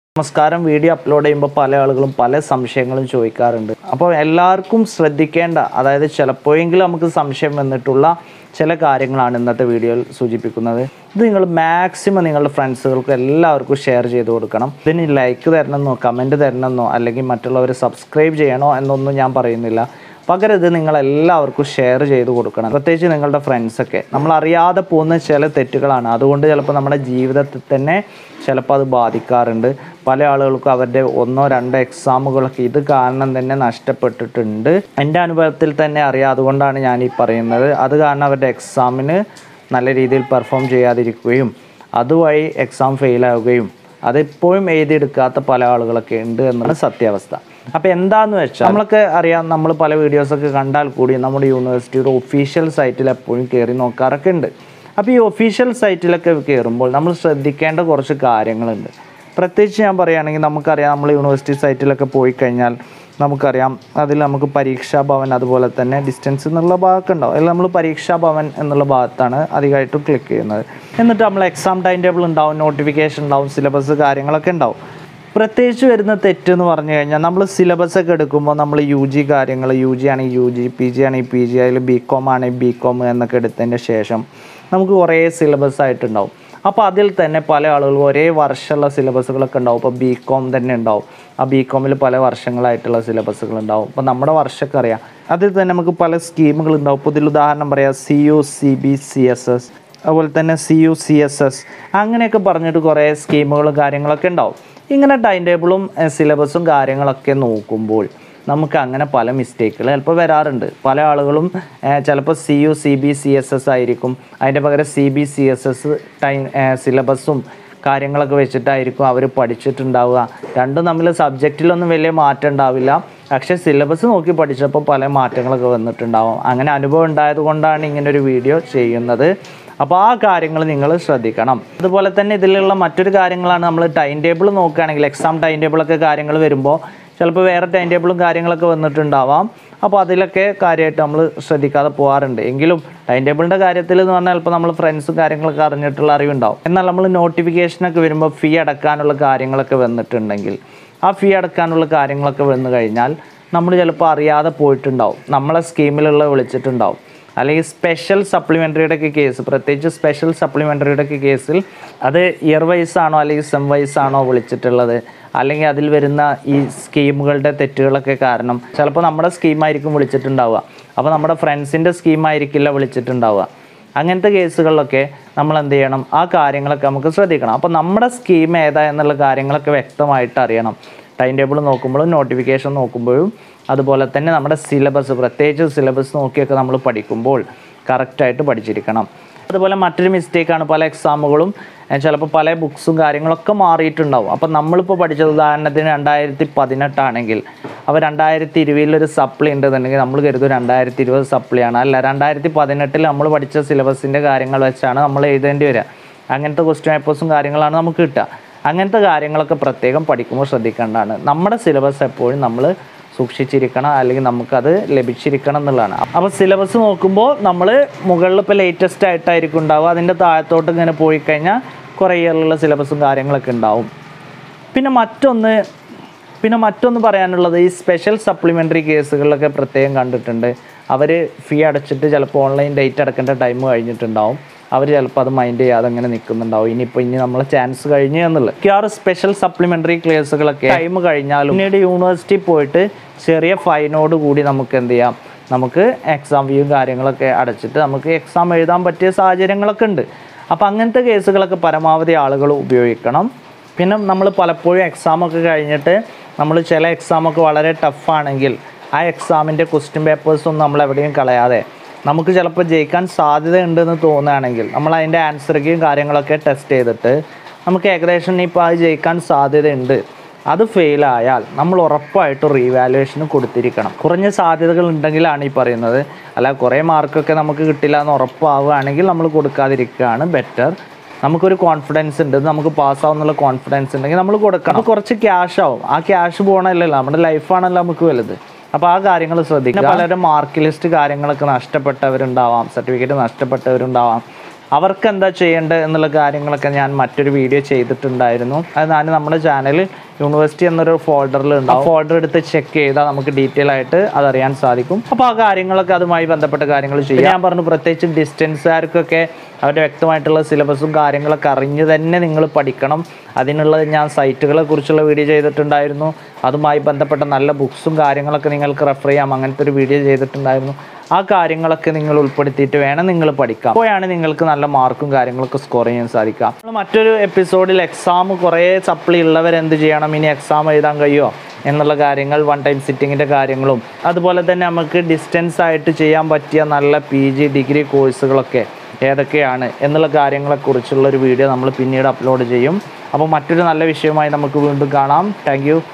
നമസ്കാരം video upload ചെയ്യുമ്പോൾ പല ആളുകളും പല സംശയങ്ങളും ചോദിക്കാറുണ്ട് അപ്പോൾ എല്ലാവർക്കും ശ്രദ്ധിക്കേണ്ട അതായത് ചിലപ്പോഴെങ്കിലും നമുക്ക് സംശയം വന്നിട്ടുള്ള ചില കാര്യങ്ങളാണ് ഇന്നത്തെ വീഡിയോയിൽ സൂചിപ്പിക്കുന്നത് ഇത് നിങ്ങൾ മാക്സിമം നിങ്ങളുടെ ഫ്രണ്ട്സുകൾക്ക് എല്ലാവർക്കും ഷെയർ ചെയ്ത് കൊടുക്കണം ഇതിന് ലൈക്ക് തരണമെന്നോ കമൻറ്റ് തരണമെന്നോ അല്ലെങ്കിൽ മറ്റുള്ളവർ സബ്സ്ക്രൈബ് ചെയ്യണോ എന്നൊന്നും ഞാൻ പറയുന്നില്ല പകരം ഇത് നിങ്ങൾ എല്ലാവർക്കും ഷെയർ ചെയ്ത് കൊടുക്കണം പ്രത്യേകിച്ച് നിങ്ങളുടെ ഫ്രണ്ട്സൊക്കെ നമ്മൾ അറിയാതെ പോകുന്ന ചില തെറ്റുകളാണ് അതുകൊണ്ട് ചിലപ്പോൾ നമ്മുടെ ജീവിതത്തിൽ തന്നെ ചിലപ്പോൾ അത് ബാധിക്കാറുണ്ട് പല ആളുകൾക്കും അവരുടെ ഒന്നോ രണ്ടോ എക്സാമുകളൊക്കെ ഇത് കാരണം തന്നെ നഷ്ടപ്പെട്ടിട്ടുണ്ട് എൻ്റെ അനുഭവത്തിൽ തന്നെ അറിയാം അതുകൊണ്ടാണ് ഞാൻ ഈ പറയുന്നത് അത് കാരണം അവരുടെ എക്സാമിന് നല്ല രീതിയിൽ പെർഫോം ചെയ്യാതിരിക്കുകയും അതുവഴി എക്സാം ഫെയിലാവുകയും അതിപ്പോഴും എഴുതിയെടുക്കാത്ത പല ആളുകളൊക്കെ ഉണ്ട് എന്നാണ് സത്യാവസ്ഥ അപ്പോൾ എന്താന്ന് വെച്ചാൽ നമ്മളൊക്കെ അറിയാം നമ്മൾ പല വീഡിയോസൊക്കെ കണ്ടാൽ കൂടി നമ്മുടെ യൂണിവേഴ്സിറ്റിയുടെ ഒഫീഷ്യൽ സൈറ്റിൽ എപ്പോഴും കയറി നോക്കാറൊക്കെ ഉണ്ട് അപ്പോൾ ഈ ഒഫീഷ്യൽ സൈറ്റിലൊക്കെ കയറുമ്പോൾ നമ്മൾ ശ്രദ്ധിക്കേണ്ട കുറച്ച് കാര്യങ്ങളുണ്ട് പ്രത്യേകിച്ച് ഞാൻ പറയുകയാണെങ്കിൽ നമുക്കറിയാം നമ്മൾ യൂണിവേഴ്സിറ്റി സൈറ്റിലൊക്കെ പോയി കഴിഞ്ഞാൽ നമുക്കറിയാം അതിൽ നമുക്ക് പരീക്ഷാ ഭവൻ അതുപോലെ തന്നെ ഡിസ്റ്റൻസ് എന്നുള്ള ഭാഗമൊക്കെ ഉണ്ടാവും അതിൽ നമ്മൾ പരീക്ഷാ ഭവൻ എന്നുള്ള ഭാഗത്താണ് അധികമായിട്ടും ക്ലിക്ക് ചെയ്യുന്നത് എന്നിട്ട് നമ്മൾ എക്സാം ടൈം ടേബിൾ ഉണ്ടാവും നോട്ടിഫിക്കേഷൻ ഉണ്ടാവും സിലബസ് കാര്യങ്ങളൊക്കെ ഉണ്ടാവും പ്രത്യേകിച്ച് വരുന്ന തെറ്റ് എന്ന് പറഞ്ഞു കഴിഞ്ഞാൽ നമ്മൾ സിലബസ് ഒക്കെ എടുക്കുമ്പോൾ നമ്മൾ യു ജി കാര്യങ്ങൾ യു ജി ആണെങ്കിൽ യു ജി പി ജി ആണെങ്കിൽ പി ജി അതിൽ ബി കോം ആണെങ്കിൽ ബി കോം എന്നൊക്കെ എടുത്തതിന് ശേഷം നമുക്ക് കുറേ സിലബസ് ആയിട്ടുണ്ടാവും അപ്പോൾ അതിൽ തന്നെ പല ആളുകളും ഒരേ വർഷമുള്ള സിലബസുകളൊക്കെ ഉണ്ടാവും ഇപ്പോൾ ബി കോം തന്നെ ഉണ്ടാവും ആ ബി കോമിൽ പല വർഷങ്ങളായിട്ടുള്ള സിലബസുകൾ ഉണ്ടാവും അപ്പോൾ നമ്മുടെ വർഷമൊക്കെ അറിയാം അതിൽ തന്നെ നമുക്ക് പല സ്കീമുകൾ ഉണ്ടാവും ഇപ്പോൾ ഇതിൽ ഉദാഹരണം പറയാം C U C B C S S അതുപോലെ തന്നെ C U C S S അങ്ങനെയൊക്കെ പറഞ്ഞിട്ട് കുറേ സ്കീമുകളും കാര്യങ്ങളൊക്കെ ഉണ്ടാവും ഇങ്ങനെ ടൈം ടേബിളും സിലബസും കാര്യങ്ങളൊക്കെ നോക്കുമ്പോൾ നമുക്ക് അങ്ങനെ പല മിസ്റ്റേക്കുകൾ ചിലപ്പോൾ വരാറുണ്ട് പല ആളുകളും ചിലപ്പോൾ C U C B C S S ആയിരിക്കും അതിൻ്റെ പകരം C B C S S time സിലബസും കാര്യങ്ങളൊക്കെ വെച്ചിട്ടായിരിക്കും അവർ പഠിച്ചിട്ടുണ്ടാവുക രണ്ടും തമ്മിൽ സബ്ജക്റ്റിലൊന്നും വലിയ മാറ്റം ഉണ്ടാവില്ല പക്ഷേ സിലബസ് നോക്കി പഠിച്ചപ്പോൾ പല മാറ്റങ്ങളൊക്കെ വന്നിട്ടുണ്ടാവും അങ്ങനെ അനുഭവം ഉണ്ടായത് കൊണ്ടാണ് ഇങ്ങനെ ഒരു വീഡിയോ ചെയ്യുന്നത് അപ്പോൾ ആ കാര്യങ്ങൾ നിങ്ങൾ ശ്രദ്ധിക്കണം അതുപോലെ തന്നെ ഇതിലുള്ള മറ്റൊരു കാര്യങ്ങളാണ് നമ്മൾ ടൈം ടേബിൾ നോക്കുകയാണെങ്കിൽ എക്സാം ടൈം ടേബിളൊക്കെ കാര്യങ്ങൾ വരുമ്പോൾ ചിലപ്പോൾ വേറെ ടൈം ടേബിളും കാര്യങ്ങളൊക്കെ വന്നിട്ടുണ്ടാവാം അപ്പോൾ അതിലൊക്കെ കാര്യമായിട്ട് നമ്മൾ ശ്രദ്ധിക്കാതെ പോകാറുണ്ട് എങ്കിലും ടൈം ടേബിളിൻ്റെ കാര്യത്തിൽ എന്ന് പറഞ്ഞാൽ ഇപ്പോൾ നമ്മൾ ഫ്രണ്ട്സും കാര്യങ്ങളൊക്കെ അറിഞ്ഞിട്ടുള്ള അറിവുണ്ടാവും എന്നാൽ നമ്മൾ നോട്ടിഫിക്കേഷനൊക്കെ വരുമ്പോൾ ഫീ അടക്കാനുള്ള കാര്യങ്ങളൊക്കെ വന്നിട്ടുണ്ടെങ്കിൽ ആ ഫീ അടക്കാനുള്ള കാര്യങ്ങളൊക്കെ വന്നു കഴിഞ്ഞാൽ നമ്മൾ ചിലപ്പോൾ അറിയാതെ പോയിട്ടുണ്ടാവും നമ്മളെ സ്കീമിലുള്ള വിളിച്ചിട്ടുണ്ടാവും അല്ലെങ്കിൽ സ്പെഷ്യൽ സപ്ലിമെൻ്ററിയുടെ ഒക്കെ കേസ് പ്രത്യേകിച്ച് സ്പെഷ്യൽ സപ്ലിമെൻ്ററിയുടെ ഒക്കെ കേസിൽ അത് ഇയർ വൈസ് ആണോ അല്ലെങ്കിൽ സെം വൈസ് ആണോ വിളിച്ചിട്ടുള്ളത് അല്ലെങ്കിൽ അതിൽ വരുന്ന ഈ സ്കീമുകളുടെ തെറ്റുകളൊക്കെ കാരണം ചിലപ്പോൾ നമ്മുടെ സ്കീമായിരിക്കും വിളിച്ചിട്ടുണ്ടാവുക അപ്പോൾ നമ്മുടെ ഫ്രണ്ട്സിൻ്റെ സ്കീമായിരിക്കില്ല വിളിച്ചിട്ടുണ്ടാവുക അങ്ങനത്തെ കേസുകളിലൊക്കെ നമ്മൾ എന്ത് ചെയ്യണം ആ കാര്യങ്ങളൊക്കെ നമുക്ക് ശ്രദ്ധിക്കണം അപ്പോൾ നമ്മുടെ സ്കീം ഏതാ എന്നുള്ള കാര്യങ്ങളൊക്കെ വ്യക്തമായിട്ട് അറിയണം ടൈം ടേബിൾ നോക്കുമ്പോഴും നോട്ടിഫിക്കേഷൻ നോക്കുമ്പോഴും അതുപോലെ തന്നെ നമ്മുടെ സിലബസ് പ്രത്യേകിച്ച് സിലബസ് നോക്കിയൊക്കെ നമ്മൾ പഠിക്കുമ്പോൾ കറക്റ്റായിട്ട് പഠിച്ചിരിക്കണം അതുപോലെ മറ്റൊരു മിസ്റ്റേക്കാണ് പല എക്സാമുകളും ചിലപ്പോൾ പല ബുക്സും കാര്യങ്ങളൊക്കെ മാറിയിട്ടുണ്ടാവും അപ്പോൾ നമ്മളിപ്പോൾ പഠിച്ചത് ഉദാഹരണത്തിന് രണ്ടായിരത്തി പതിനെട്ടാണെങ്കിൽ അപ്പോൾ രണ്ടായിരത്തി ഇരുപതിലൊരു സപ്ലി ഉണ്ടെന്നുണ്ടെങ്കിൽ നമ്മൾ കരുതും രണ്ടായിരത്തി ഇരുപത് സപ്ലിയാണ് അല്ല രണ്ടായിരത്തി പതിനെട്ടിൽ നമ്മൾ പഠിച്ച സിലബസിൻ്റെ കാര്യങ്ങൾ വെച്ചാണ് നമ്മൾ എഴുതേണ്ടി വരിക അങ്ങനത്തെ ക്വസ്റ്റ്യൻ പേപ്പേഴ്സും കാര്യങ്ങളാണ് നമുക്ക് കിട്ടുക അങ്ങനത്തെ കാര്യങ്ങളൊക്കെ പ്രത്യേകം പഠിക്കുമ്പോൾ ശ്രദ്ധിക്കേണ്ടതാണ് നമ്മുടെ സിലബസ് എപ്പോഴും നമ്മൾ സൂക്ഷിച്ചിരിക്കണം അല്ലെങ്കിൽ നമുക്കത് ലഭിച്ചിരിക്കണം എന്നുള്ളതാണ് അപ്പോൾ സിലബസ് നോക്കുമ്പോൾ നമ്മൾ മുകളിൽ ഇപ്പോൾ ലേറ്റസ്റ്റ് ആയിട്ടായിരിക്കും ഉണ്ടാവുക അതിൻ്റെ താഴത്തോട്ട് ഇങ്ങനെ പോയി കഴിഞ്ഞാൽ കുറേ ഇയറിലുള്ള സിലബസും കാര്യങ്ങളൊക്കെ ഉണ്ടാവും പിന്നെ മറ്റൊന്ന് പിന്നെ മറ്റൊന്ന് പറയാനുള്ളത് ഈ സ്പെഷ്യൽ സപ്ലിമെൻ്ററി കേസുകളിലൊക്കെ പ്രത്യേകം കണ്ടിട്ടുണ്ട് അവർ ഫീ അടച്ചിട്ട് ചിലപ്പോൾ ഓൺലൈൻ ഡേറ്റ് അടക്കേണ്ട ടൈം കഴിഞ്ഞിട്ടുണ്ടാവും അവർ ചിലപ്പോൾ അത് മൈൻഡ് ചെയ്യാതെ അങ്ങനെ നിൽക്കുന്നുണ്ടാവും ഇനിയിപ്പോൾ ഇനി നമ്മളെ ചാൻസ് കഴിഞ്ഞു എന്നുള്ളത് മിക്കവാറും സ്പെഷ്യൽ സപ്ലിമെൻ്ററി ക്ലാസ്സുകളൊക്കെ ടൈം കഴിഞ്ഞാലും പിന്നീട് യൂണിവേഴ്സിറ്റി പോയിട്ട് ചെറിയ ഫൈനോട് കൂടി നമുക്ക് എന്ത് ചെയ്യാം നമുക്ക് എക്സാം ഫീയും കാര്യങ്ങളൊക്കെ അടച്ചിട്ട് നമുക്ക് എക്സാം എഴുതാൻ പറ്റിയ സാഹചര്യങ്ങളൊക്കെ ഉണ്ട് അപ്പോൾ അങ്ങനത്തെ കേസുകളൊക്കെ പരമാവധി ആളുകൾ ഉപയോഗിക്കണം പിന്നെ നമ്മൾ പലപ്പോഴും എക്സാമൊക്കെ കഴിഞ്ഞിട്ട് നമ്മൾ ചില എക്സാമൊക്കെ വളരെ ടഫാണെങ്കിൽ ആ എക്സാമിൻ്റെ ക്വസ്റ്റ്യൻ പേപ്പേഴ്സ് ഒന്നും നമ്മൾ എവിടെയും കളയാതെ നമുക്ക് ചിലപ്പോൾ ജയിക്കാൻ സാധ്യതയുണ്ടെന്ന് തോന്നുകയാണെങ്കിൽ നമ്മൾ അതിൻ്റെ ആൻസറൊക്കെയും കാര്യങ്ങളൊക്കെ ടെസ്റ്റ് ചെയ്തിട്ട് നമുക്ക് ഏകദേശം ഇപ്പോൾ അത് ജയിക്കാൻ സാധ്യതയുണ്ട് അത് ഫെയിലായാൽ നമ്മൾ ഉറപ്പായിട്ടും റീവാലുവേഷന് കൊടുത്തിരിക്കണം കുറഞ്ഞ സാധ്യതകൾ ഉണ്ടെങ്കിലാണ് ഈ പറയുന്നത് അല്ല കുറേ മാർക്കൊക്കെ നമുക്ക് കിട്ടില്ല എന്ന് ഉറപ്പാവുകയാണെങ്കിൽ നമ്മൾ കൊടുക്കാതിരിക്കുകയാണ് ബെറ്റർ നമുക്കൊരു കോൺഫിഡൻസ് ഉണ്ട് ഇത് നമുക്ക് പാസ്സാവുന്നുള്ള കോൺഫിഡൻസ് ഉണ്ടെങ്കിൽ നമ്മൾ കൊടുക്കണം അപ്പോൾ കുറച്ച് ക്യാഷ് ആവും ആ ക്യാഷ് പോകണമല്ലല്ലോ നമ്മുടെ ലൈഫാണല്ലോ നമുക്ക് വലുത് അപ്പോൾ ആ കാര്യങ്ങൾ ശ്രദ്ധിക്കുക പലരും മാർക്ക് ലിസ്റ്റ് കാര്യങ്ങളൊക്കെ നഷ്ടപ്പെട്ടവരുണ്ടാവാം സർട്ടിഫിക്കറ്റ് നഷ്ടപ്പെട്ടവരുണ്ടാവാം അവർക്ക് എന്താ ചെയ്യേണ്ടത് എന്നുള്ള കാര്യങ്ങളൊക്കെ ഞാൻ മറ്റൊരു വീഡിയോ ചെയ്തിട്ടുണ്ടായിരുന്നു അത് ഞാൻ നമ്മുടെ ചാനലിൽ യൂണിവേഴ്സിറ്റി എന്നൊരു ഫോൾഡറിൽ ഉണ്ട് ആ ഫോൾഡർ എടുത്ത് ചെക്ക് ചെയ്താൽ നമുക്ക് ഡീറ്റെയിൽ ആയിട്ട് അതറിയാൻ സാധിക്കും അപ്പോൾ ആ കാര്യങ്ങളൊക്കെ അതുമായി ബന്ധപ്പെട്ട കാര്യങ്ങൾ ചെയ്യാം ഞാൻ പറഞ്ഞു പ്രത്യേകിച്ച് ഡിസ്റ്റൻസുകാർക്കൊക്കെ അവരുടെ വ്യക്തമായിട്ടുള്ള സിലബസും കാര്യങ്ങളൊക്കെ അറിഞ്ഞ് തന്നെ നിങ്ങൾ പഠിക്കണം അതിനുള്ള ഞാൻ സൈറ്റുകളെ കുറിച്ചുള്ള വീഡിയോ ചെയ്തിട്ടുണ്ടായിരുന്നു അതുമായി ബന്ധപ്പെട്ട നല്ല ബുക്സും കാര്യങ്ങളൊക്കെ നിങ്ങൾക്ക് റെഫർ ചെയ്യാം അങ്ങനത്തെ ഒരു വീഡിയോ ചെയ്തിട്ടുണ്ടായിരുന്നു ആ കാര്യങ്ങളൊക്കെ നിങ്ങൾ ഉൾപ്പെടുത്തിയിട്ട് വേണം നിങ്ങൾ പഠിക്കാം അപ്പോഴാണ് നിങ്ങൾക്ക് നല്ല മാർക്കും കാര്യങ്ങളൊക്കെ സ്കോർ ചെയ്യാൻ സാധിക്കുക നമ്മൾ മറ്റൊരു എപ്പിസോഡിൽ എക്സാം കുറേ സപ്ലി ഉള്ളവർ എന്ത് ചെയ്യണം ഇനി എക്സാം എഴുതാൻ കഴിയുമോ എന്നുള്ള കാര്യങ്ങൾ വൺ ടൈം സിറ്റിങ്ങിൻ്റെ കാര്യങ്ങളും അതുപോലെ തന്നെ നമുക്ക് ഡിസ്റ്റൻസ് ആയിട്ട് ചെയ്യാൻ പറ്റിയ നല്ല പി ജി ഡിഗ്രി കോഴ്സുകളൊക്കെ ഏതൊക്കെയാണ് എന്നുള്ള കാര്യങ്ങളെക്കുറിച്ചുള്ള ഒരു വീഡിയോ നമ്മൾ പിന്നീട് അപ്ലോഡ് ചെയ്യും അപ്പോൾ മറ്റൊരു നല്ല വിഷയമായി നമുക്ക് വീണ്ടും കാണാം താങ്ക്